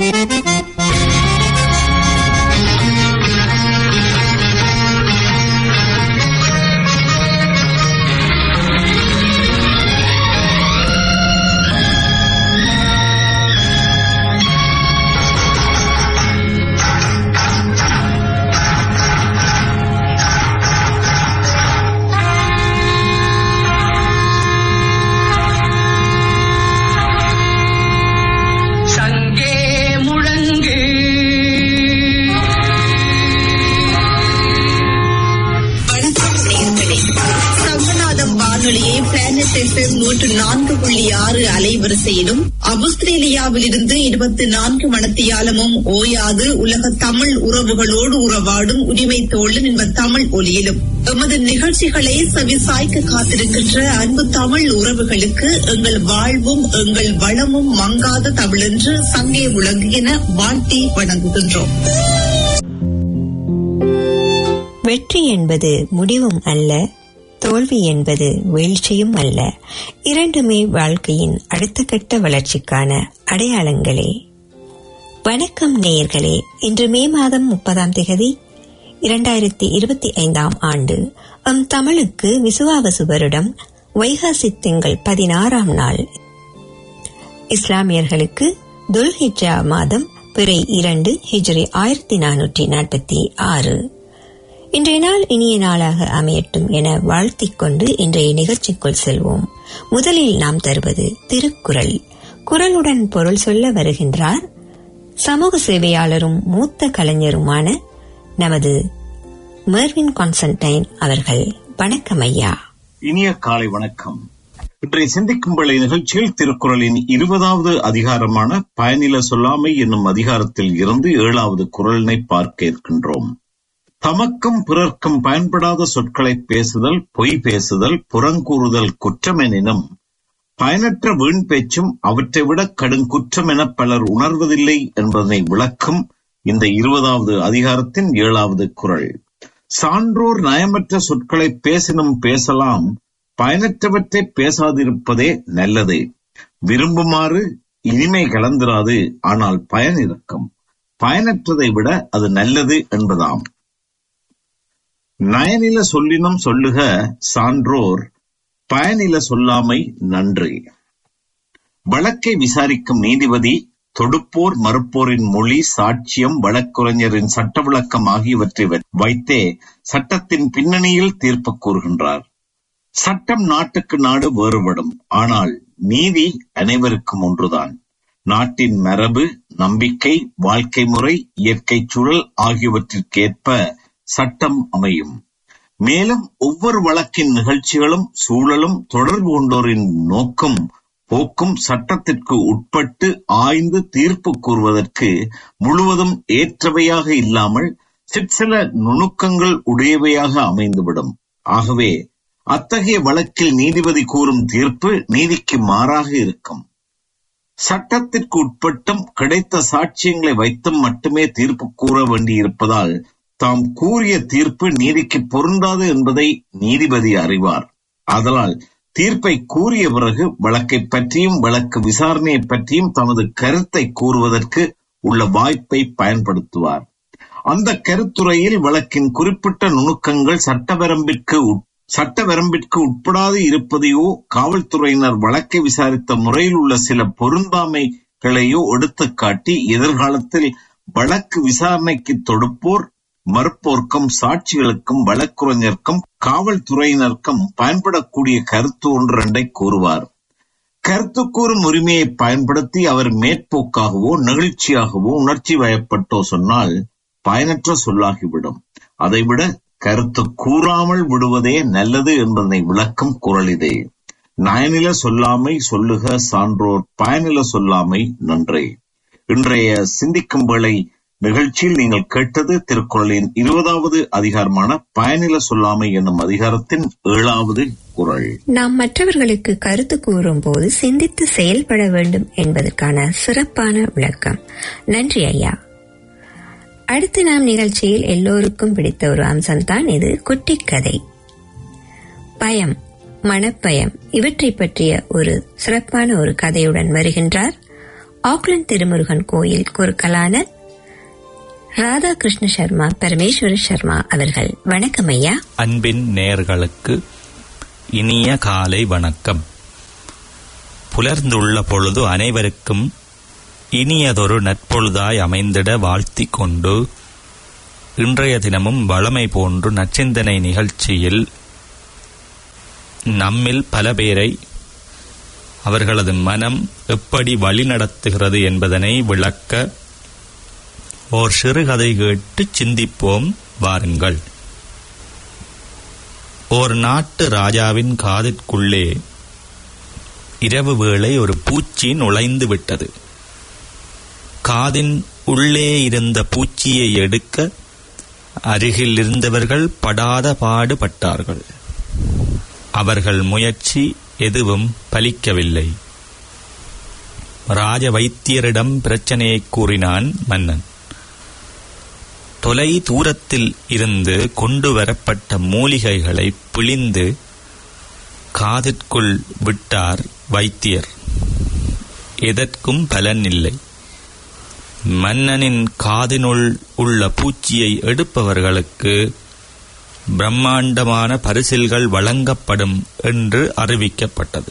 சங்கே முழங்கு வணக்கம் நேயர்களே சங்கநாதம் வானொலியை பிளானட் எஃப்எம் நூற்று நான்கு புள்ளி ஆறு அலைவரிசையிலும் அவுஸ்திரேலியாவிலிருந்து இருபத்தி நான்கு மணத்தியாலமும் ஓயாது உலக தமிழ் உறவுகளோடு உறவாடும் உரிமை தோழன் என்ப தமிழ் ஒலியிலும் எமது நிகழ்ச்சிகளை செவிசாய்க்க காத்திருக்கின்ற அன்பு தமிழ் உறவுகளுக்கு எங்கள் வாழ்வும் எங்கள் வளமும் மங்காத தமிழென்று சங்கே முழங்குகின வாழ்த்தி வணங்குகின்றோம் வெற்றி என்பது முடிவும் அல்ல தோல்வி என்பது வீழ்ச்சியும் அல்ல இரண்டுமே வாழ்க்கையின் அடுத்த கட்ட வளர்ச்சிக்கான அடையாளங்களே வணக்கம் நேயர்களே இன்று மே மாதம் முப்பதாம் திகதி இரண்டாயிரத்தி இருபத்தி ஐந்தாம் ஆண்டு அம் தமிழுக்கு விசுவாவசு வருடம் வைகாசி திங்கள் பதினாறாம் நாள் இஸ்லாமியர்களுக்கு துல்ஹிஜா மாதம் பிறை இரண்டு ஹிஜ்ரி ஆயிரத்தி நானூற்றி நாற்பத்தி ஆறு இன்றைய நாள் இனிய நாளாக அமையட்டும் என வாழ்த்திக் கொண்டு இன்றைய நிகழ்ச்சிக்குள் செல்வோம் முதலில் நாம் தருவது திருக்குறள் குரலுடன் பொருள் சொல்ல வருகின்றார் சமூக சேவையாளரும் மூத்த கலைஞருமான நமது மெர்வின் கான்ஸ்டன்டைன் அவர்கள் வணக்கம் ஐயா இனிய காலை வணக்கம் இன்றைய சிந்திக்கும் வேளை நிகழ்ச்சியில் திருக்குறளின் இருபதாவது அதிகாரமான பயனில சொல்லாமை என்னும் அதிகாரத்தில் இருந்து ஏழாவது குரலினை பார்க்க இருக்கின்றோம் தமக்கும் பிறர்க்கும் பயன்படாத சொற்களை பேசுதல் பொய் பேசுதல் புறங்கூறுதல் குற்றமெனினும் பயனற்ற வீண் பேச்சும் அவற்றை விட கடுங்குற்றம் என பலர் உணர்வதில்லை என்பதனை விளக்கும் இந்த இருபதாவது அதிகாரத்தின் ஏழாவது குரல் சான்றோர் நயமற்ற சொற்களை பேசினும் பேசலாம் பயனற்றவற்றை பேசாதிருப்பதே நல்லது விரும்புமாறு இனிமை கலந்திராது ஆனால் பயன் இருக்கும் பயனற்றதை விட அது நல்லது என்பதாம் நயனில சொல்லினும் சொல்லுக சான்றோர் பயனில சொல்லாமை நன்று வழக்கை விசாரிக்கும் நீதிபதி தொடுப்போர் மறுப்போரின் மொழி சாட்சியம் வழக்குரைஞரின் சட்ட விளக்கம் ஆகியவற்றை வ- வைத்தே சட்டத்தின் பின்னணியில் தீர்ப்பு கூறுகின்றார் சட்டம் நாட்டுக்கு நாடு வேறுபடும் ஆனால் நீதி அனைவருக்கும் ஒன்றுதான் நாட்டின் மரபு நம்பிக்கை வாழ்க்கை முறை இயற்கை சூழல் ஆகியவற்றிற்கேற்ப சட்டம் அமையும் மேலும் ஒவ்வொரு வழக்கின் நிகழ்ச்சிகளும் சூழலும் தொடர்பு கொண்டோரின் நோக்கும் போக்கும் சட்டத்திற்கு உட்பட்டு ஆய்ந்து தீர்ப்பு கூறுவதற்கு முழுவதும் ஏற்றவையாக இல்லாமல் சிற்சில நுணுக்கங்கள் உடையவையாக அமைந்துவிடும் ஆகவே அத்தகைய வழக்கில் நீதிபதி கூறும் தீர்ப்பு நீதிக்கு மாறாக இருக்கும் சட்டத்திற்கு உட்பட்டும் கிடைத்த சாட்சியங்களை வைத்தும் மட்டுமே தீர்ப்பு கூற வேண்டியிருப்பதால் தாம் கூறிய தீர்ப்பு நீதிக்கு பொருந்தாது என்பதை நீதிபதி அறிவார் ஆதலால் தீர்ப்பை கூறிய பிறகு வழக்கை பற்றியும் வழக்கு விசாரணையை பற்றியும் தமது கருத்தை கூறுவதற்கு உள்ள வாய்ப்பை பயன்படுத்துவார் அந்த கருத்துரையில் வழக்கின் குறிப்பிட்ட நுணுக்கங்கள் சட்ட வரம்பிற்கு உட்- சட்ட வரம்பிற்கு உட்படாது இருப்பதையோ காவல்துறையினர் வழக்கை விசாரித்த முறையில் உள்ள சில பொருந்தாமைகளையோ எடுத்துக் காட்டி எதிர்காலத்தில் வழக்கு விசாரணைக்கு தொடுப்போர் மறுப்போர்க்கும் சாட்சிகளுக்கும் வழக்குரைஞருக்கும் காவல்துறையினருக்கும் பயன்படக்கூடிய கருத்து ஒன்றொன்றை கூறுவார் கருத்து கூறும் உரிமையை பயன்படுத்தி அவர் மேற்போக்காகவோ நெகிழ்ச்சியாகவோ உணர்ச்சி வயப்பட்டோ சொன்னால் பயனற்ற சொல்லாகிவிடும் அதைவிட கருத்து கூறாமல் விடுவதே நல்லது என்பதனை விளக்கும் குரல் இதே நயனில சொல்லாமை சொல்லுக சான்றோர் பயனில சொல்லாமை நன்றே இன்றைய சிந்திக்கும் வேளை நிகழ்ச்சியில் நீங்கள் கேட்டது திருக்குறளின் இருபதாவது அதிகாரமான பயனில சொல்லாமை என்னும் அதிகாரத்தின் ஏழாவது குரல் நாம் மற்றவர்களுக்கு கருத்து கூறும்போது சிந்தித்து செயல்பட வேண்டும் என்பதற்கான சிறப்பான விளக்கம் நன்றி ஐயா அடுத்து நாம் நிகழ்ச்சியில் எல்லோருக்கும் பிடித்த ஒரு அம்சம்தான் இது குட்டி கதை பயம் மனப்பயம் இவற்றை பற்றிய ஒரு சிறப்பான ஒரு கதையுடன் வருகின்றார் ஆக்லண்ட் திருமுருகன் கோயில் குருக்களான ராதாகிருஷ்ண சர்மா பரமேஸ்வர சர்மா அவர்கள் வணக்கம் ஐயா அன்பின் நேர்களுக்கு இனிய காலை வணக்கம் புலர்ந்துள்ள பொழுது அனைவருக்கும் இனியதொரு நற்பொழுதாய் அமைந்திட வாழ்த்திக் கொண்டு இன்றைய தினமும் வளமை போன்று நச்சிந்தனை நிகழ்ச்சியில் நம்மில் பல பேரை அவர்களது மனம் எப்படி வழிநடத்துகிறது என்பதனை விளக்க ஓர் சிறுகதை கேட்டு சிந்திப்போம் வாருங்கள் ஓர் நாட்டு ராஜாவின் காதிற்குள்ளே இரவு வேளை ஒரு பூச்சி நுழைந்து விட்டது காதின் உள்ளே இருந்த பூச்சியை எடுக்க அருகில் இருந்தவர்கள் படாத பாடுபட்டார்கள் அவர்கள் முயற்சி எதுவும் பலிக்கவில்லை ராஜ வைத்தியரிடம் பிரச்சனையை கூறினான் மன்னன் தொலை தூரத்தில் இருந்து கொண்டு வரப்பட்ட மூலிகைகளை பிழிந்து காதிற்குள் விட்டார் வைத்தியர் எதற்கும் பலன் இல்லை மன்னனின் காதினுள் உள்ள பூச்சியை எடுப்பவர்களுக்கு பிரம்மாண்டமான பரிசில்கள் வழங்கப்படும் என்று அறிவிக்கப்பட்டது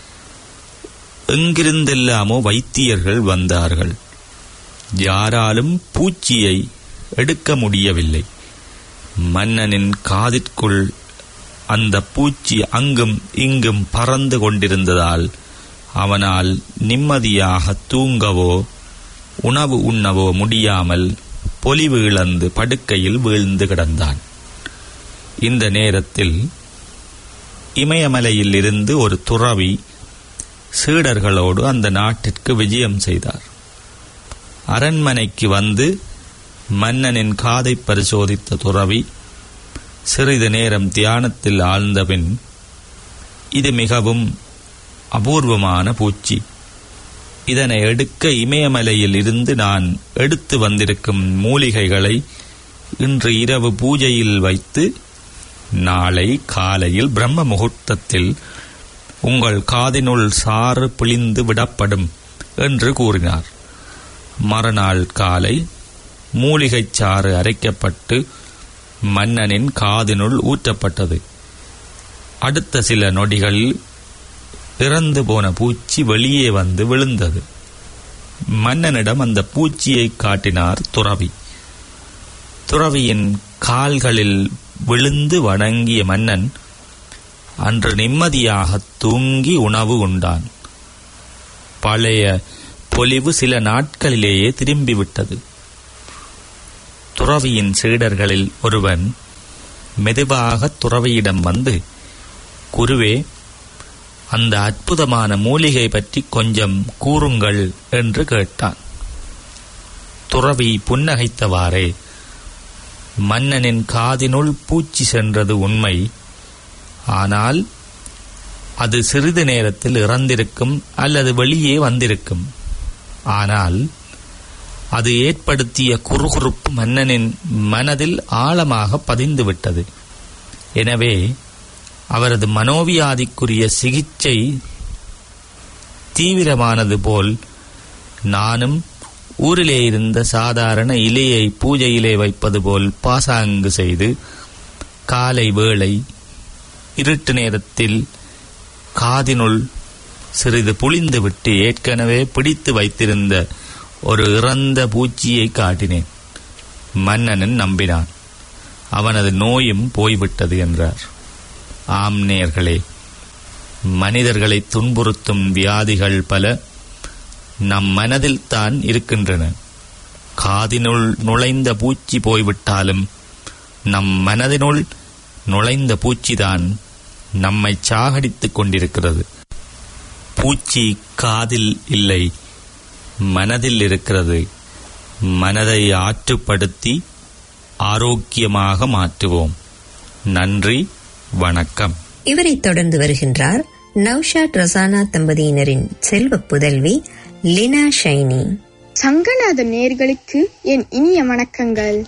எங்கிருந்தெல்லாமோ வைத்தியர்கள் வந்தார்கள் யாராலும் பூச்சியை எடுக்க முடியவில்லை மன்னனின் காதிற்குள் அந்த பூச்சி அங்கும் இங்கும் பறந்து கொண்டிருந்ததால் அவனால் நிம்மதியாக தூங்கவோ உணவு உண்ணவோ முடியாமல் பொலிவு இழந்து படுக்கையில் வீழ்ந்து கிடந்தான் இந்த நேரத்தில் இமயமலையில் இருந்து ஒரு துறவி சீடர்களோடு அந்த நாட்டிற்கு விஜயம் செய்தார் அரண்மனைக்கு வந்து மன்னனின் காதை பரிசோதித்த துறவி சிறிது நேரம் தியானத்தில் ஆழ்ந்தபின் இது மிகவும் அபூர்வமான பூச்சி இதனை எடுக்க இமயமலையில் இருந்து நான் எடுத்து வந்திருக்கும் மூலிகைகளை இன்று இரவு பூஜையில் வைத்து நாளை காலையில் பிரம்ம முகூர்த்தத்தில் உங்கள் காதினுள் சாறு பிழிந்து விடப்படும் என்று கூறினார் மறுநாள் காலை மூலிகைச் சாறு அரைக்கப்பட்டு மன்னனின் காதினுள் ஊற்றப்பட்டது அடுத்த சில நொடிகளில் இறந்து போன பூச்சி வெளியே வந்து விழுந்தது மன்னனிடம் அந்த பூச்சியை காட்டினார் துறவி துறவியின் கால்களில் விழுந்து வணங்கிய மன்னன் அன்று நிம்மதியாக தூங்கி உணவு உண்டான் பழைய பொலிவு சில நாட்களிலேயே திரும்பிவிட்டது துறவியின் சீடர்களில் ஒருவன் மெதுவாக துறவியிடம் வந்து குருவே அந்த அற்புதமான மூலிகை பற்றி கொஞ்சம் கூறுங்கள் என்று கேட்டான் துறவி புன்னகைத்தவாறே மன்னனின் காதினுள் பூச்சி சென்றது உண்மை ஆனால் அது சிறிது நேரத்தில் இறந்திருக்கும் அல்லது வெளியே வந்திருக்கும் ஆனால் அது ஏற்படுத்திய குறுகுறுப்பு மன்னனின் மனதில் ஆழமாக பதிந்துவிட்டது எனவே அவரது மனோவியாதிக்குரிய சிகிச்சை தீவிரமானது போல் நானும் ஊரிலே இருந்த சாதாரண இலையை பூஜையிலே வைப்பது போல் பாசாங்கு செய்து காலை வேளை இருட்டு நேரத்தில் காதினுள் சிறிது புளிந்துவிட்டு ஏற்கனவே பிடித்து வைத்திருந்த ஒரு இறந்த பூச்சியை காட்டினேன் மன்னனன் நம்பினான் அவனது நோயும் போய்விட்டது என்றார் ஆம் நேர்களே மனிதர்களை துன்புறுத்தும் வியாதிகள் பல நம் மனதில் தான் இருக்கின்றன காதினுள் நுழைந்த பூச்சி போய்விட்டாலும் நம் மனதினுள் நுழைந்த பூச்சிதான் நம்மை சாகடித்துக் கொண்டிருக்கிறது பூச்சி காதில் இல்லை மனதில் இருக்கிறது மனதை ஆற்றுப்படுத்தி ஆரோக்கியமாக மாற்றுவோம் நன்றி வணக்கம் இவரை தொடர்ந்து வருகின்றார் நவ்ஷாட் ரசானா தம்பதியினரின் செல்வ புதல்வி லினா ஷைனி சங்கநாத நேர்களுக்கு என் இனிய வணக்கங்கள்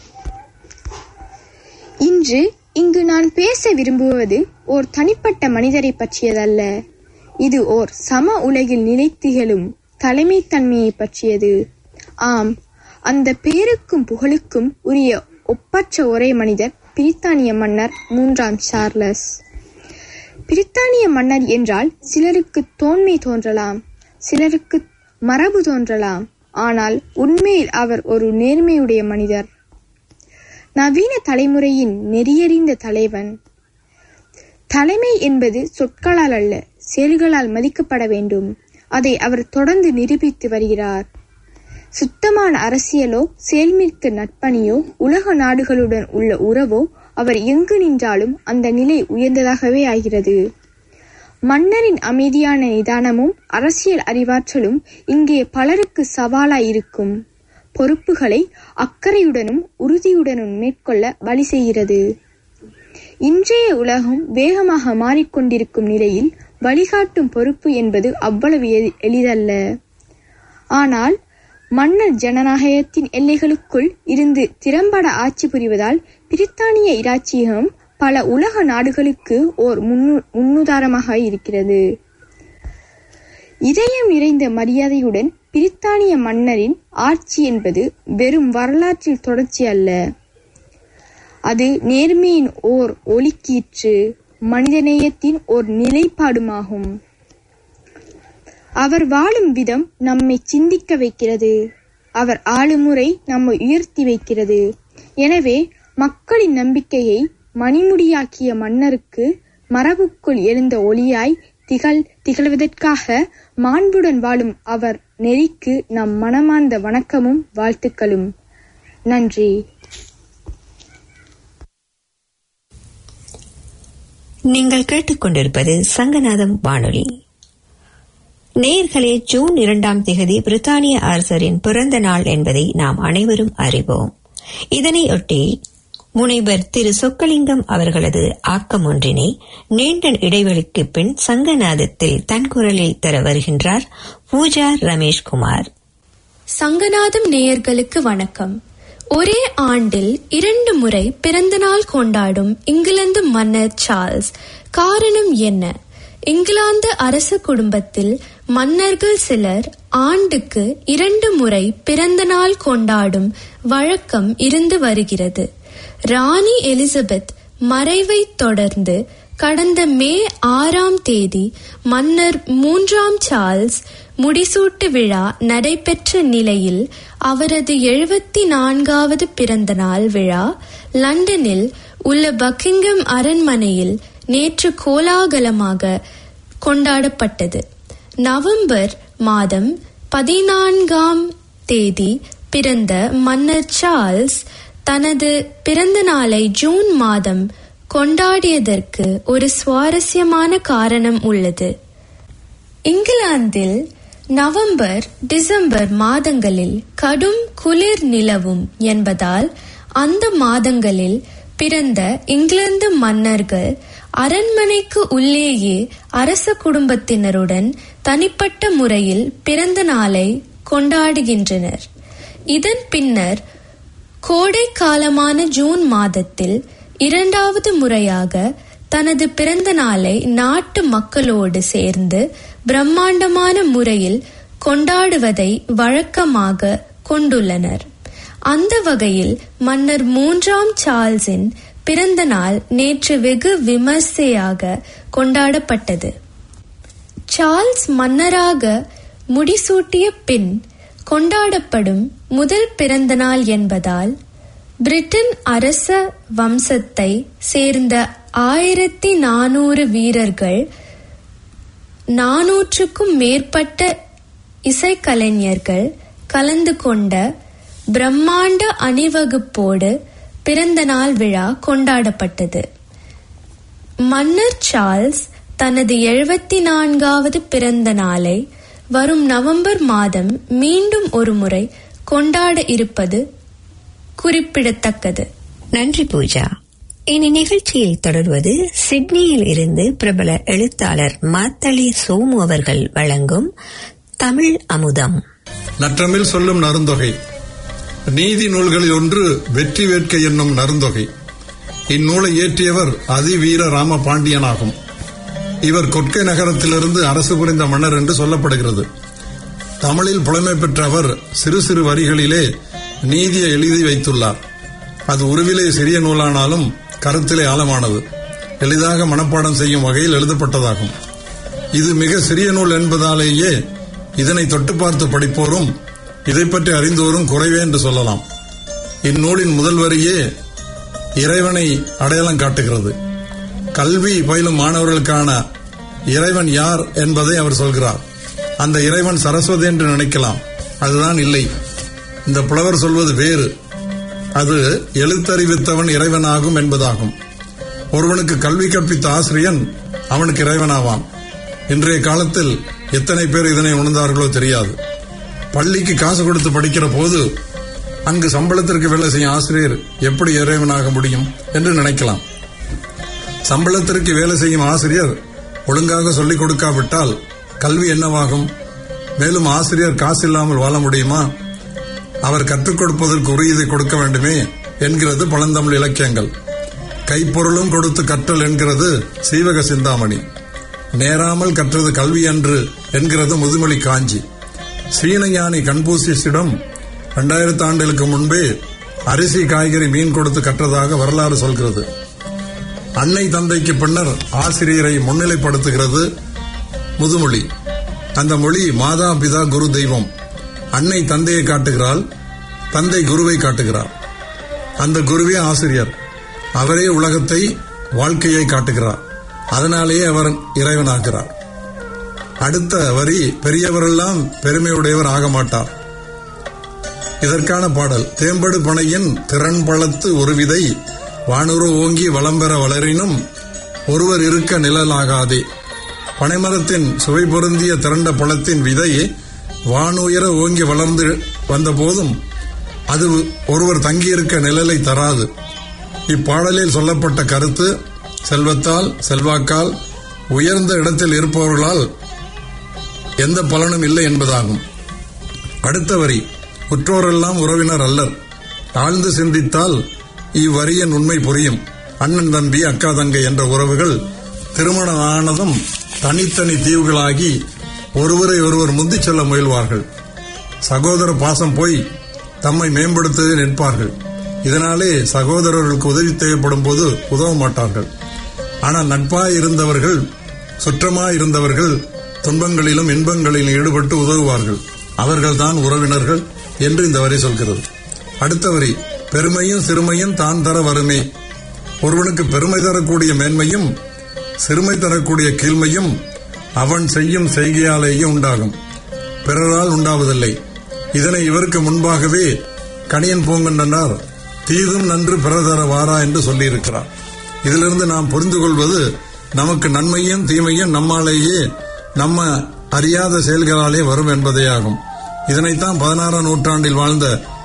இன்று இங்கு நான் பேச விரும்புவது ஓர் தனிப்பட்ட மனிதரை பற்றியதல்ல இது ஓர் சம உலகில் நிலைத்திகழும் தலைமைத்தன்மையை பற்றியது ஆம் அந்த பெயருக்கும் புகழுக்கும் உரிய ஒப்பற்ற ஒரே மனிதர் பிரித்தானிய மன்னர் மூன்றாம் சார்லஸ் பிரித்தானிய மன்னர் என்றால் சிலருக்கு தோன்மை தோன்றலாம் சிலருக்கு மரபு தோன்றலாம் ஆனால் உண்மையில் அவர் ஒரு நேர்மையுடைய மனிதர் நவீன தலைமுறையின் நெறியறிந்த தலைவன் தலைமை என்பது சொற்களால் அல்ல செயல்களால் மதிக்கப்பட வேண்டும் அதை அவர் தொடர்ந்து நிரூபித்து வருகிறார் சுத்தமான அரசியலோ செயல்மிக்க நட்பணியோ உலக நாடுகளுடன் உள்ள உறவோ அவர் எங்கு நின்றாலும் அந்த நிலை உயர்ந்ததாகவே ஆகிறது மன்னரின் அமைதியான நிதானமும் அரசியல் அறிவாற்றலும் இங்கே பலருக்கு சவாலாய் இருக்கும் பொறுப்புகளை அக்கறையுடனும் உறுதியுடனும் மேற்கொள்ள வழி செய்கிறது இன்றைய உலகம் வேகமாக மாறிக்கொண்டிருக்கும் நிலையில் வழிகாட்டும் பொறுப்பு என்பது அவ்வளவு எளி- எளிதல்ல ஆனால் மன்னர் ஜனநாயகத்தின் எல்லைகளுக்குள் இருந்து திறம்பட ஆட்சி புரிவதால் பிரித்தானிய இராச்சியகம் பல உலக நாடுகளுக்கு ஓர் முன்னு- முன்னுதாரணமாக இருக்கிறது இதயம் நிறைந்த மரியாதையுடன் பிரித்தானிய மன்னரின் ஆட்சி என்பது வெறும் வரலாற்றில் தொடர்ச்சி அல்ல அது நேர்மையின் ஓர் ஒளிக்கீற்று மனிதநேயத்தின் ஓர் நிலைப்பாடுமாகும் அவர் வாழும் விதம் நம்மை சிந்திக்க வைக்கிறது அவர் ஆளுமுறை நம்மை உயர்த்தி வைக்கிறது எனவே மக்களின் நம்பிக்கையை மணிமுடியாக்கிய மன்னருக்கு மரபுக்குள் எழுந்த ஒளியாய் திகழ் திகழ்வதற்காக மாண்புடன் வாழும் அவர் நெறிக்கு நம் மனமார்ந்த வணக்கமும் வாழ்த்துக்களும் நன்றி நீங்கள் கேட்டுக்கொண்டிருப்பது சங்கநாதம் வானொலி நேர்களே ஜூன் இரண்டாம் திகதி பிரித்தானிய அரசரின் பிறந்த நாள் என்பதை நாம் அனைவரும் அறிவோம் இதனையொட்டி முனைவர் திரு சொக்கலிங்கம் அவர்களது ஆக்கம் ஒன்றினை நீண்ட இடைவெளிக்கு பின் சங்கநாதத்தில் தன் குரலில் தர வருகின்றார் பூஜா ரமேஷ்குமார் சங்கநாதம் நேயர்களுக்கு வணக்கம் ஒரே ஆண்டில் இரண்டு முறை பிறந்தநாள் கொண்டாடும் இங்கிலாந்து மன்னர் சார்ல்ஸ் காரணம் என்ன இங்கிலாந்து அரச குடும்பத்தில் மன்னர்கள் சிலர் ஆண்டுக்கு இரண்டு முறை பிறந்தநாள் கொண்டாடும் வழக்கம் இருந்து வருகிறது ராணி எலிசபெத் மறைவைத் தொடர்ந்து கடந்த மே ஆறாம் தேதி மன்னர் மூன்றாம் சார்ல்ஸ் முடிசூட்டு விழா நடைபெற்ற நிலையில் அவரது எழுபத்தி நான்காவது பிறந்த நாள் விழா லண்டனில் உள்ள பக்கிங்ஹாம் அரண்மனையில் நேற்று கோலாகலமாக கொண்டாடப்பட்டது நவம்பர் மாதம் பதினான்காம் தேதி பிறந்த மன்னர் சார்ல்ஸ் தனது பிறந்த நாளை ஜூன் மாதம் கொண்டாடியதற்கு ஒரு சுவாரஸ்யமான காரணம் உள்ளது இங்கிலாந்தில் நவம்பர் டிசம்பர் மாதங்களில் கடும் குளிர் நிலவும் என்பதால் அந்த மாதங்களில் பிறந்த இங்கிலாந்து மன்னர்கள் அரண்மனைக்கு உள்ளேயே அரச குடும்பத்தினருடன் தனிப்பட்ட முறையில் பிறந்த நாளை கொண்டாடுகின்றனர் இதன் பின்னர் கோடை காலமான ஜூன் மாதத்தில் இரண்டாவது முறையாக தனது பிறந்த நாளை நாட்டு மக்களோடு சேர்ந்து பிரம்மாண்டமான முறையில் கொண்டாடுவதை வழக்கமாக கொண்டுள்ளனர் அந்த வகையில் மன்னர் மூன்றாம் சார்ல்ஸின் பிறந்த நாள் நேற்று வெகு விமர்சையாக கொண்டாடப்பட்டது சார்ல்ஸ் மன்னராக முடிசூட்டிய பின் கொண்டாடப்படும் முதல் பிறந்த நாள் என்பதால் பிரிட்டன் அரச வம்சத்தை சேர்ந்த ஆயிரத்தி நானூறு வீரர்கள் நாநூற்றுக்கும் மேற்பட்ட இசைக்கலைஞர்கள் கலந்து கொண்ட பிரம்மாண்ட அணிவகுப்போடு பிறந்த நாள் விழா கொண்டாடப்பட்டது மன்னர் சார்ல்ஸ் தனது எழுபத்தி நான்காவது பிறந்த நாளை வரும் நவம்பர் மாதம் மீண்டும் ஒருமுறை கொண்டாட இருப்பது குறிப்பிடத்தக்கது நன்றி பூஜா இனி நிகழ்ச்சியில் தொடர்வது சிட்னியில் இருந்து பிரபல எழுத்தாளர் மாத்தளி சோமு அவர்கள் வழங்கும் தமிழ் அமுதம் நற்றமிழ் சொல்லும் நருந்தொகை நீதி நூல்களில் ஒன்று வெற்றி வேட்கை என்னும் நருந்தொகை இந்நூலை இயற்றியவர் அதிவீர ராம பாண்டியனாகும் இவர் கொற்கை நகரத்திலிருந்து அரசு புரிந்த மன்னர் என்று சொல்லப்படுகிறது தமிழில் புலமை பெற்ற அவர் சிறு சிறு வரிகளிலே நீதியை எழுதி வைத்துள்ளார் அது உருவிலே சிறிய நூலானாலும் கருத்திலே ஆழமானது எளிதாக மனப்பாடம் செய்யும் வகையில் எழுதப்பட்டதாகும் இது மிக சிறிய நூல் என்பதாலேயே இதனை தொட்டு பார்த்து படிப்போரும் இதை பற்றி அறிந்தோரும் குறைவே என்று சொல்லலாம் இந்நூலின் முதல் வரியே இறைவனை அடையாளம் காட்டுகிறது கல்வி பயிலும் மாணவர்களுக்கான இறைவன் யார் என்பதை அவர் சொல்கிறார் அந்த இறைவன் சரஸ்வதி என்று நினைக்கலாம் அதுதான் இல்லை இந்த புலவர் சொல்வது வேறு அது எழுத்தறிவித்தவன் இறைவனாகும் என்பதாகும் ஒருவனுக்கு கல்வி கற்பித்த ஆசிரியன் அவனுக்கு இறைவனாவான் இன்றைய காலத்தில் எத்தனை பேர் இதனை உணர்ந்தார்களோ தெரியாது பள்ளிக்கு காசு கொடுத்து படிக்கிற போது அங்கு சம்பளத்திற்கு வேலை செய்யும் ஆசிரியர் எப்படி இறைவனாக முடியும் என்று நினைக்கலாம் சம்பளத்திற்கு வேலை செய்யும் ஆசிரியர் ஒழுங்காக சொல்லிக் கொடுக்காவிட்டால் கல்வி என்னவாகும் மேலும் ஆசிரியர் காசு இல்லாமல் வாழ முடியுமா அவர் கற்றுக் கொடுப்பதற்கு உரியதை கொடுக்க வேண்டுமே என்கிறது பழந்தமிழ் இலக்கியங்கள் கைப்பொருளும் கொடுத்து கற்றல் என்கிறது சீவக சிந்தாமணி நேராமல் கற்றது கல்வி அன்று என்கிறது முதுமொழி காஞ்சி சீன ஞானி கன்பூசியஸிடம் இரண்டாயிரத்து ஆண்டுகளுக்கு முன்பே அரிசி காய்கறி மீன் கொடுத்து கற்றதாக வரலாறு சொல்கிறது அன்னை தந்தைக்கு பின்னர் ஆசிரியரை முன்னிலைப்படுத்துகிறது முதுமொழி அந்த மொழி மாதா பிதா குரு தெய்வம் அன்னை தந்தையை காட்டுகிறாள் தந்தை குருவை காட்டுகிறார் அந்த குருவே ஆசிரியர் அவரே உலகத்தை வாழ்க்கையை காட்டுகிறார் அதனாலேயே அவர் இறைவனாகிறார் அடுத்த வரி பெரியவரெல்லாம் பெருமையுடையவர் ஆக மாட்டார் இதற்கான பாடல் தேம்படு பனையின் திறன் பழத்து ஒரு விதை வானுரு ஓங்கி வளம்பெற வளரினும் ஒருவர் இருக்க நிழலாகாதே பனைமரத்தின் சுவை பொருந்திய திரண்ட பழத்தின் விதை வானுயர ஓங்கி வளர்ந்து வந்த போதும் அது ஒருவர் தங்கியிருக்க நிழலை தராது இப்பாடலில் சொல்லப்பட்ட கருத்து செல்வத்தால் செல்வாக்கால் உயர்ந்த இடத்தில் இருப்பவர்களால் எந்த பலனும் இல்லை என்பதாகும் அடுத்த வரி உற்றோரெல்லாம் உறவினர் அல்லர் ஆழ்ந்து சிந்தித்தால் இவ்வரியின் உண்மை புரியும் அண்ணன் தம்பி அக்கா தங்கை என்ற உறவுகள் திருமணம் ஆனதும் தனித்தனி தீவுகளாகி ஒருவரை ஒருவர் முந்திச் செல்ல முயல்வார்கள் சகோதர பாசம் போய் தம்மை மேம்படுத்த நிற்பார்கள் இதனாலே சகோதரர்களுக்கு உதவி தேவைப்படும் போது உதவ மாட்டார்கள் ஆனால் நட்பாய் இருந்தவர்கள் சுற்றமாய் இருந்தவர்கள் துன்பங்களிலும் இன்பங்களிலும் ஈடுபட்டு உதவுவார்கள் அவர்கள்தான் உறவினர்கள் என்று இந்த வரி சொல்கிறது அடுத்த வரி பெருமையும் சிறுமையும் தான் தர வருமே ஒருவனுக்கு பெருமை தரக்கூடிய மேன்மையும் சிறுமை தரக்கூடிய கீழ்மையும் அவன் செய்யும் செய்கையாலேயே உண்டாகும் பிறரால் உண்டாவதில்லை இதனை இவருக்கு முன்பாகவே கணியன் பூங்கண்டனார் தீதும் நன்று பிறதர வாரா என்று சொல்லியிருக்கிறார் இதிலிருந்து நாம் புரிந்து கொள்வது நமக்கு நன்மையும் தீமையும் நம்மாலேயே நம்ம அறியாத செயல்களாலே வரும் என்பதே ஆகும் இதனைத்தான் பதினாறாம் நூற்றாண்டில் வாழ்ந்த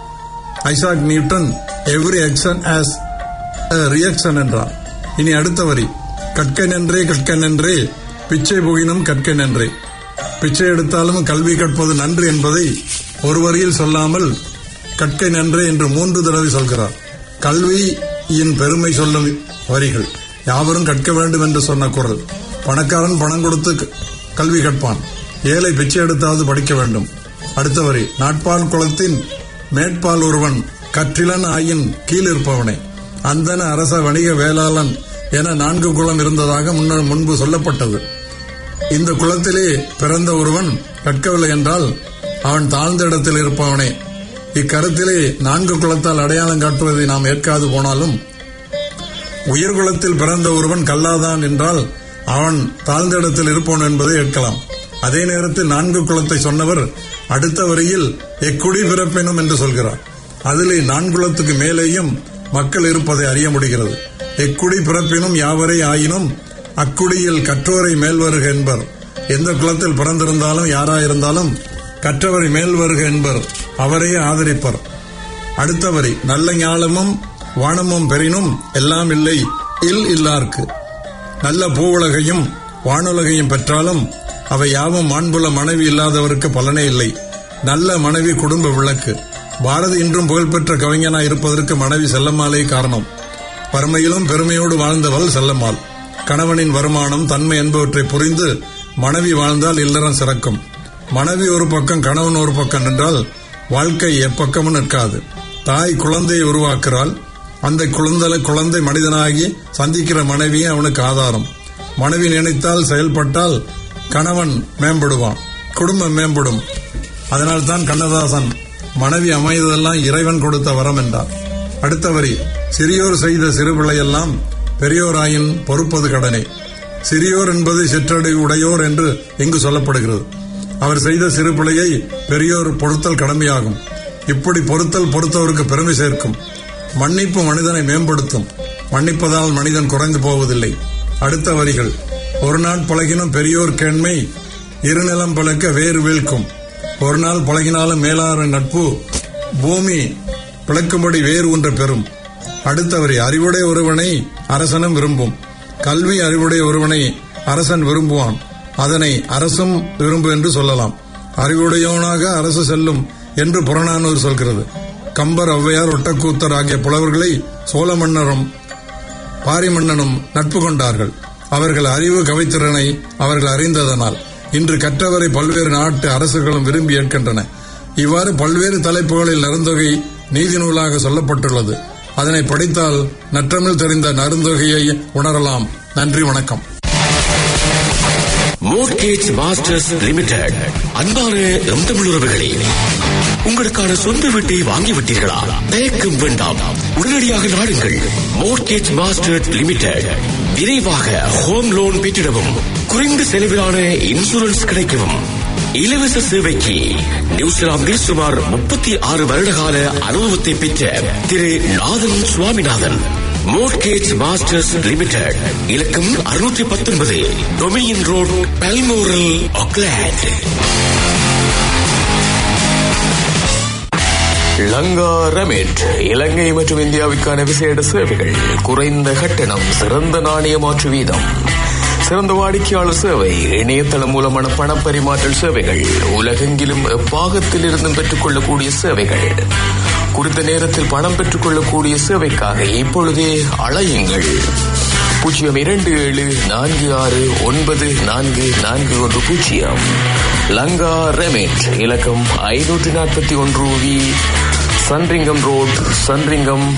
Isaac Newton every action has reaction என்றார் இனி அடுத்த வரி கற்கன் என்றே கற்கன் என்றே பிச்சை புகினும் கற்கன் என்றே பிச்சை எடுத்தாலும் கல்வி கற்பது நன்று என்பதை ஒரு வரியில் சொல்லாமல் கற்கை நன்றே என்று மூன்று தடவை சொல்கிறார் கல்வியின் பெருமை சொல்லும் வரிகள் யாவரும் கற்க வேண்டும் என்று சொன்ன குரல் பணக்காரன் பணம் கொடுத்து க- கல்வி கற்பான் ஏழை பிச்சை எடுத்தாவது படிக்க வேண்டும் அடுத்த வரி நாட்பால் குளத்தின் மேற்பால் ஒருவன் கற்றிலன் ஆயின் கீழ் இருப்பவனே அந்தன அரச வணிக வேளாளன் என நான்கு குளம் இருந்ததாக முன்னர் முன்பு சொல்லப்பட்டது இந்த குளத்திலே பிறந்த ஒருவன் கற்கவில்லை என்றால் அவன் தாழ்ந்த இடத்தில் இருப்பவனே இக்கருத்திலே நான்கு குளத்தால் அடையாளம் காட்டுவதை நாம் ஏற்காது போனாலும் உயர்குலத்தில் பிறந்த ஒருவன் கல்லாதான் என்றால் அவன் தாழ்ந்த இடத்தில் இருப்பவன் என்பதை ஏற்கலாம் அதே நேரத்தில் நான்கு குலத்தை சொன்னவர் அடுத்த வரியில் எக்குடி பிறப்பினும் என்று சொல்கிறார் அதிலே நான்குலத்துக்கு மேலேயும் மக்கள் இருப்பதை அறிய முடிகிறது எக்குடி பிறப்பினும் யாவரை ஆயினும் அக்குடியில் கற்றோரை மேல் வருக என்பர் எந்த குலத்தில் பிறந்திருந்தாலும் யாராயிருந்தாலும் கற்றவரை மேல் வருக என்பர் அவரையே ஆதரிப்பர் அடுத்த வரி நல்ல ஞானமும் வானமும் பெறினும் எல்லாம் இல்லை இல் இல்லார்க்கு நல்ல பூவுலகையும் வானுலகையும் பெற்றாலும் அவை யாவும் மாண்புள்ள மனைவி இல்லாதவருக்கு பலனே இல்லை நல்ல மனைவி குடும்ப விளக்கு பாரதி இன்றும் புகழ்பெற்ற கவிஞனாய் இருப்பதற்கு மனைவி செல்லம்மாளே காரணம் வறுமையிலும் பெருமையோடு வாழ்ந்தவள் செல்லம்மாள் கணவனின் வருமானம் தன்மை என்பவற்றை புரிந்து மனைவி வாழ்ந்தால் இல்லறம் சிறக்கும் மனைவி ஒரு பக்கம் கணவன் ஒரு பக்கம் நின்றால் வாழ்க்கை எப்பக்கமும் நிற்காது தாய் குழந்தையை உருவாக்குறாள் அந்த குழந்தை குழந்தை மனிதனாகி சந்திக்கிற மனைவியே அவனுக்கு ஆதாரம் மனைவி நினைத்தால் செயல்பட்டால் கணவன் மேம்படுவான் குடும்பம் மேம்படும் அதனால் தான் கண்ணதாசன் மனைவி அமைததெல்லாம் இறைவன் கொடுத்த வரம் என்றார் அடுத்த வரி சிறியோர் செய்த சிறுபிள்ளையெல்லாம் பெரியோராயின் பொறுப்பது கடனே சிறியோர் என்பது சிற்றடை உடையோர் என்று இங்கு சொல்லப்படுகிறது அவர் செய்த சிறு பிழையை பெரியோர் பொறுத்தல் கடமையாகும் இப்படி பொறுத்தல் பொறுத்தவருக்கு பெருமை சேர்க்கும் மன்னிப்பு மனிதனை மேம்படுத்தும் மன்னிப்பதால் மனிதன் குறைந்து போவதில்லை அடுத்த வரிகள் ஒரு நாள் பழகினும் பெரியோர் கேண்மை இருநிலம் பழக்க வேறு வீழ்க்கும் ஒரு நாள் பழகினாலும் மேலான நட்பு பூமி பிளக்கும்படி வேறு ஒன்று பெறும் அடுத்த வரி அறிவுடைய ஒருவனை அரசனும் விரும்பும் கல்வி அறிவுடைய ஒருவனை அரசன் விரும்புவான் அதனை அரசும் விரும்பு என்று சொல்லலாம் அறிவுடையவனாக அரசு செல்லும் என்று புறநானூர் சொல்கிறது கம்பர் ஔவையார் ஒட்டக்கூத்தர் ஆகிய புலவர்களை சோழ மன்னரும் பாரி மன்னனும் நட்பு கொண்டார்கள் அவர்கள் அறிவு கவித்திறனை அவர்கள் அறிந்ததனால் இன்று கற்றவரை பல்வேறு நாட்டு அரசுகளும் விரும்பி ஏற்கின்றன இவ்வாறு பல்வேறு தலைப்புகளில் நருந்தொகை நீதி நூலாக சொல்லப்பட்டுள்ளது அதனை படித்தால் நற்றமிழ் தெரிந்த நருந்தொகையை உணரலாம் நன்றி வணக்கம் மோர்கேஜ் மாஸ்டர்ஸ் லிமிடெட் அன்பான எம் தமிழ் உறவுகளே உங்களுக்கான சொந்த வீட்டை வாங்கிவிட்டீர்களா தயக்கம் வேண்டாம் உடனடியாக நாடுங்கள் மோர்கேஜ் மாஸ்டர் லிமிடெட் விரைவாக ஹோம் லோன் பெற்றிடவும் குறைந்த செலவிலான இன்சூரன்ஸ் கிடைக்கவும் இலவச சேவைக்கு நியூசிலாந்தில் சுமார் முப்பத்தி ஆறு வருடகால அனுபவத்தை பெற்ற Thiru Nathan Swaminathan Mortgage Masters Limited இலக்கம் அறுநூற்றி பத்தொன்பது Dominion Road Balmoral Auckland Lanka Remit Ilangai மற்றும் இந்தியாவுக்கான விசேட சேவைகள் குறைந்த கட்டணம் சிறந்த நாணய மாற்று வீதம் சிறந்த வாடிக்கையாளர் சேவை இணையதளம் மூலமான பண பரிமாற்றல் சேவைகள் உலகெங்கிலும் எப்பாகத்தில் இருந்தும் பெற்றுக் கொள்ளக்கூடிய சேவைகள் குறித்த நேரத்தில் பணம் பெற்றுக் கொள்ளக்கூடிய சேவைக்காக இப்பொழுதே அழையுங்கள் பூஜ்ஜியம் இரண்டு ஏழு நான்கு ஆறு ஒன்பது நான்கு நான்கு ஒன்று பூஜ்ஜியம் லங்கா ரெமிட் இலக்கம் ஐநூற்றி நாற்பத்தி ஒன்று வி சன்ரிங்கம் ரோட் சன்ரிங்கம்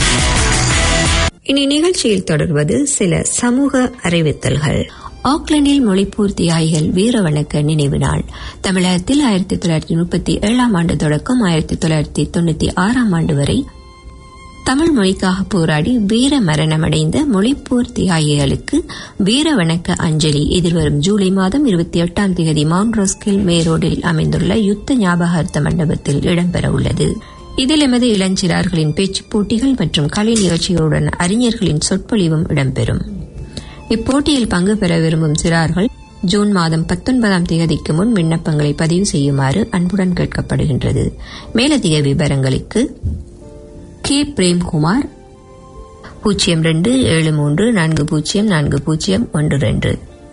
இனி நிகழ்ச்சியில் தொடர்வது சில சமூக அறிவித்தல்கள் ஆக்லாந்தில் மொழிப்போர் தியாகிகள் வீரவணக்க நினைவு நாள் தமிழகத்தில் ஆயிரத்தி தொள்ளாயிரத்தி முப்பத்தி ஏழாம் ஆண்டு தொடக்கம் ஆயிரத்தி தொள்ளாயிரத்தி தொண்ணூத்தி ஆறாம் ஆண்டு வரை தமிழ் மொழிக்காக போராடி வீர மரணமடைந்த மொழிப்போர் தியாகிகளுக்கு வீர வணக்க அஞ்சலி எதிர்வரும் ஜூலை மாதம் இருபத்தி எட்டாம் தேதி மவுண்ட் ரோஸ்கில் மேரோடில் அமைந்துள்ள யுத்த ஞாபகார்த்த மண்டபத்தில் இடம்பெற உள்ளது இதில் எமது இளஞ்சிறார்களின் பேச்சுப் போட்டிகள் மற்றும் கலை நிகழ்ச்சிகளுடன் அறிஞர்களின் சொற்பொழிவும் இடம்பெறும் இப்போட்டியில் பங்கு பெற விரும்பும் சிறார்கள் ஜூன் மாதம் பத்தொன்பதாம் தேதிக்கு முன் விண்ணப்பங்களை பதிவு செய்யுமாறு அன்புடன் கேட்கப்படுகின்றது மேலதிக விவரங்களுக்கு கே பிரேம்குமார் பூஜ்ஜியம் ரெண்டு ஏழு மூன்று நான்கு பூஜ்ஜியம் நான்கு பூஜ்ஜியம் ஒன்று ரெண்டு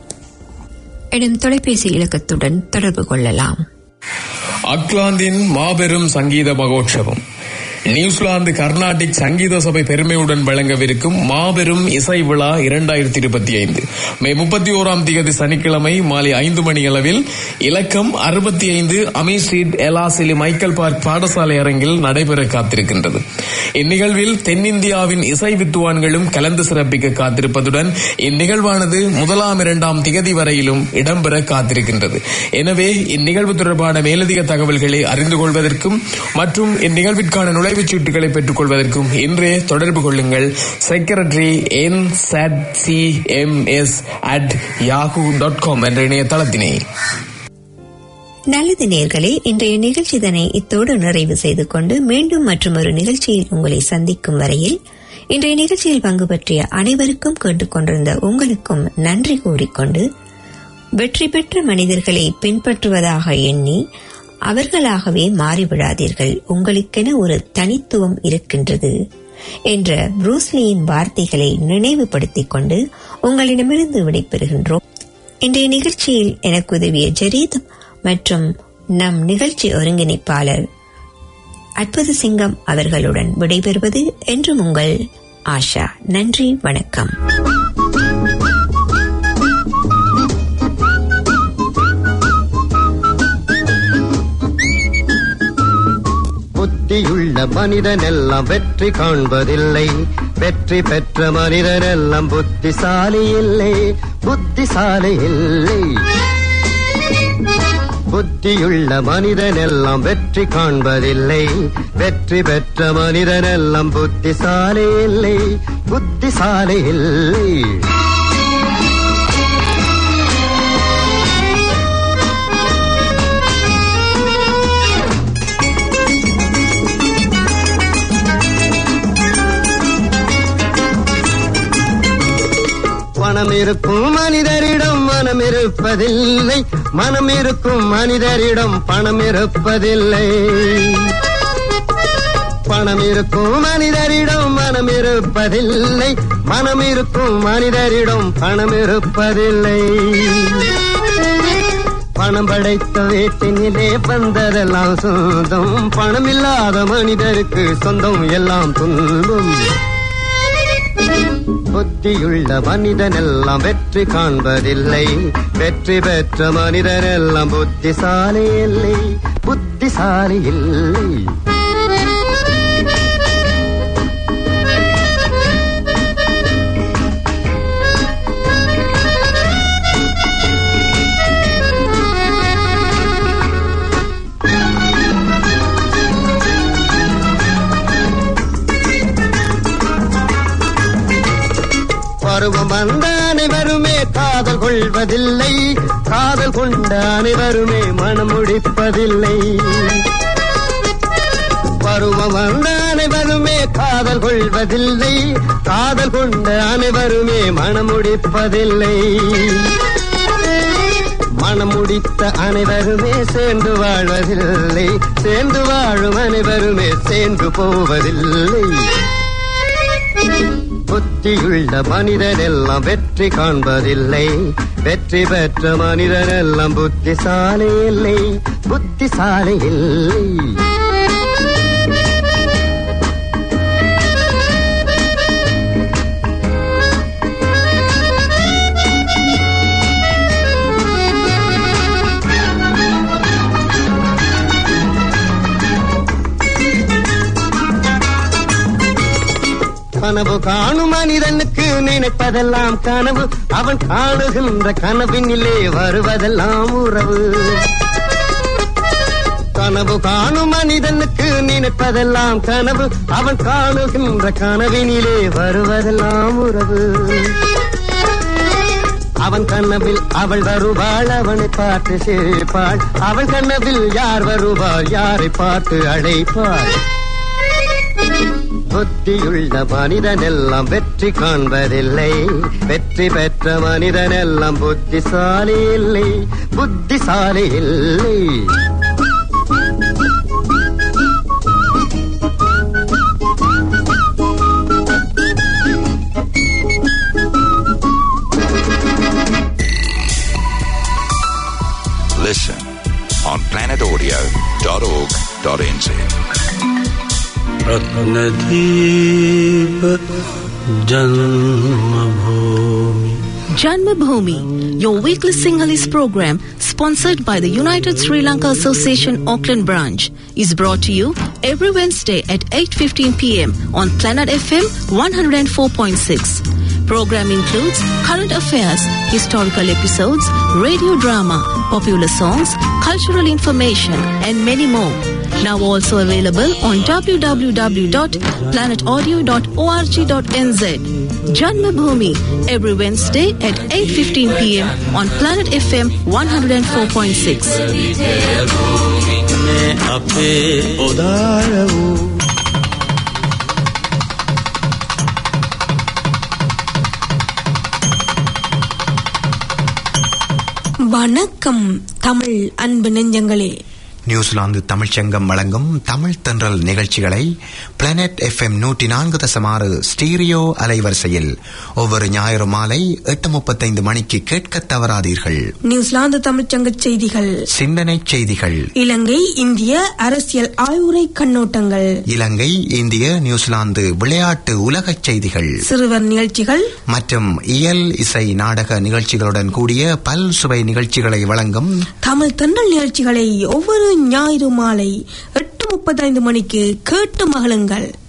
எனும் தொலைபேசி இலக்கத்துடன் தொடர்பு கொள்ளலாம் அக்லாந்தின் மாபெரும் சங்கீத மகோற்சவம் நியூசிலாந்து கர்நாடிக் சங்கீத சபை பெருமையுடன் வழங்கவிருக்கும் மாபெரும் இசை விழா இரண்டாயிரத்தி இருபத்தி ஐந்து மே முப்பத்தி ஓராம் தேதி சனிக்கிழமை மாலை ஐந்து மணி அளவில் இலக்கம் அறுபத்தி ஐந்து Amy Street Ellerslie Michael Park பாடசாலை அரங்கில் நடைபெற காத்திருக்கின்றது இந்நிகழ்வில் தென்னிந்தியாவின் இசை வித்துவான்களும் கலந்து சிறப்பிக்க காத்திருப்பதுடன் இந்நிகழ்வானது முதலாம் இரண்டாம் திகதி வரையிலும் இடம்பெற காத்திருக்கின்றது எனவே இந்நிகழ்வு தொடர்பான மேலதிக தகவல்களை அறிந்து கொள்வதற்கும் மற்றும் இந்நிகழ்விற்கான நுழைவுச் சீட்டுகளை பெற்றுக் கொள்வதற்கும் இன்றே தொடர்பு கொள்ளுங்கள் secretary N sat C M S at Yahoo dot com என்ற இணையதளத்தினை நல்லது நேர்களே இன்றைய நிகழ்ச்சிதனை இத்தோடு நிறைவு செய்து கொண்டு மீண்டும் மற்றும் ஒரு நிகழ்ச்சியில் உங்களை சந்திக்கும் வரையில் இன்றைய நிகழ்ச்சியில் பங்கு பற்றிய அனைவருக்கும் கேட்டுக்கொண்டிருந்த உங்களுக்கும் நன்றி கூறிக்கொண்டு வெற்றி பெற்ற மனிதர்களை பின்பற்றுவதாக எண்ணி அவர்களாகவே மாறிவிடாதீர்கள் உங்களுக்கென ஒரு தனித்துவம் இருக்கின்றது என்ற புரூஸ்லியின் வார்த்தைகளை நினைவுபடுத்திக் கொண்டு உங்களிடமிருந்து விடைபெறுகின்றோம் இன்றைய நிகழ்ச்சியில் எனக்கு உதவிய ஜரீதம் மற்றும் நம் நிகழ்ச்சி ஒருங்கிணைப்பாளர் அற்புத சிங்கம் அவர்களுடன் விடைபெறுவது என்றும் உங்கள் ஆஷா நன்றி வணக்கம் புத்தியுள்ள மனிதனெல்லாம் வெற்றி காண்பதில்லை வெற்றி பெற்ற மனிதனெல்லாம் புத்திசாலி இல்லை புத்திசாலி இல்லை புத்தியுள்ள மனிதனெல்லாம் வெற்றி காண்பதில்லை வெற்றி பெற்ற மனிதனெல்லாம் புத்திசாலி இல்லை புத்திசாலி இல்லை பணம் இருக்கும் மனிதரிடம் மனம் இருப்பதில்லை மனம் இருக்கும் மனிதரிடம் பணம் இருப்பதில்லை பணம் இருக்கும் மனிதரிடம் மனம் இருப்பதில்லை மனம் இருக்கும் மனிதரிடம் பணம் இருப்பதில்லை பணம் படைத்த வீட்டினிலே வந்ததெல்லாம் சொந்தம் பணம் இல்லாத மனிதருக்கு சொந்தம் எல்லாம் துன்பம் புத்தியுள்ள மனிதனெல்லாம் வெற்றி காண்பதில்லை வெற்றி பெற்ற மனிதனெல்லாம் புத்திசாலி இல்லை புத்திசாலி இல்லை பருவம் வந்த அனைவருமே காதல் கொள்வதில்லை காதல் கொண்ட அனைவருமே மனம் முடிப்பதில்லை பருவம் வந்த அனைவருமே காதல் கொள்வதில்லை காதல் கொண்ட அனைவருமே மனம் முடிப்பதில்லை மனம் முடித்த அனைவருமே சேர்ந்து வாழ்வதில்லை சேர்ந்து வாழும் அனைவருமே சேர்ந்து போவதில்லை புத்தியுள்ள மனிதனெல்லாம் வெற்றி காண்பதில்லை வெற்றி பெற்ற மனிதனெல்லாம் புத்திசாலி இல்லை புத்திசாலி இல்லை கனவு காணும் மனிதனுக்கு நினைப்பதெல்லாம் கனவு அவன் காணுகின்ற கனவினிலே வருவதெல்லாம் உறவு கனவு காணும் மனிதனுக்கு நினைப்பதெல்லாம் கனவு அவன் காணுகின்ற கனவினிலே வருவதெல்லாம் உறவு அவன் கனவில் அவள் வருவாள் அவனை பார்த்து சிரிப்பாள் அவள் கனவில் யார் வருவாள் யாரை பார்த்து அழைப்பாள் புத்தியுள்ள மனிதனெல்லாம் வெற்றி காண்பதில்லை வெற்றி பெற்ற மனிதனெல்லாம் புத்திசாலி இல்லை புத்திசாலி இல்லை Listen on planetaudio.org.nz. रत्नदीप जन्मभूमि Janmabhoomi, your weekly Sinhalese program, sponsored by the United Sri Lanka Association Auckland branch, is brought to you every Wednesday at 8:15 p.m. on Planet FM 104.6. Program includes current affairs, historical episodes, radio drama, popular songs, cultural information, and many more. Now also available on www.planetaudio.org.nz. Janmabhoomi every Wednesday at 8:15 p.m. on Planet FM 104.6. में अपे उदार हूँ வணக்கம் தமிழ் அன்பு நெஞ்சங்களே New Zealand தமிழ்ச்சங்கம் வழங்கும் தமிழ் தென்றல் நிகழ்ச்சிகளை பிளானட் எஃப்எம் நூற்றி நான்கு தசமாறு ஸ்டீரியோ அலைவரிசையில் ஒவ்வொரு ஞாயிறு மாலை எட்டு முப்பத்தைந்து மணிக்கு கேட்க தவறாதீர்கள் நியூசிலாந்து தமிழ்ச்சங்க செய்திகள் சிந்தனை செய்திகள் இலங்கை இந்திய அரசியல் ஆய்வுரை கண்ணோட்டங்கள் இலங்கை இந்திய நியூசிலாந்து விளையாட்டு உலகச் செய்திகள் சிறுவர் நிகழ்ச்சிகள் மற்றும் இயல் இசை நாடக நிகழ்ச்சிகளுடன் கூடிய பல் சுவை நிகழ்ச்சிகளை வழங்கும் தமிழ் தென்றல் நிகழ்ச்சிகளை ஒவ்வொரு ஞாயிறு மாலை எட்டு எட்டு முப்பத்தைந்து மணிக்கு கேட்டு மகளுங்கள்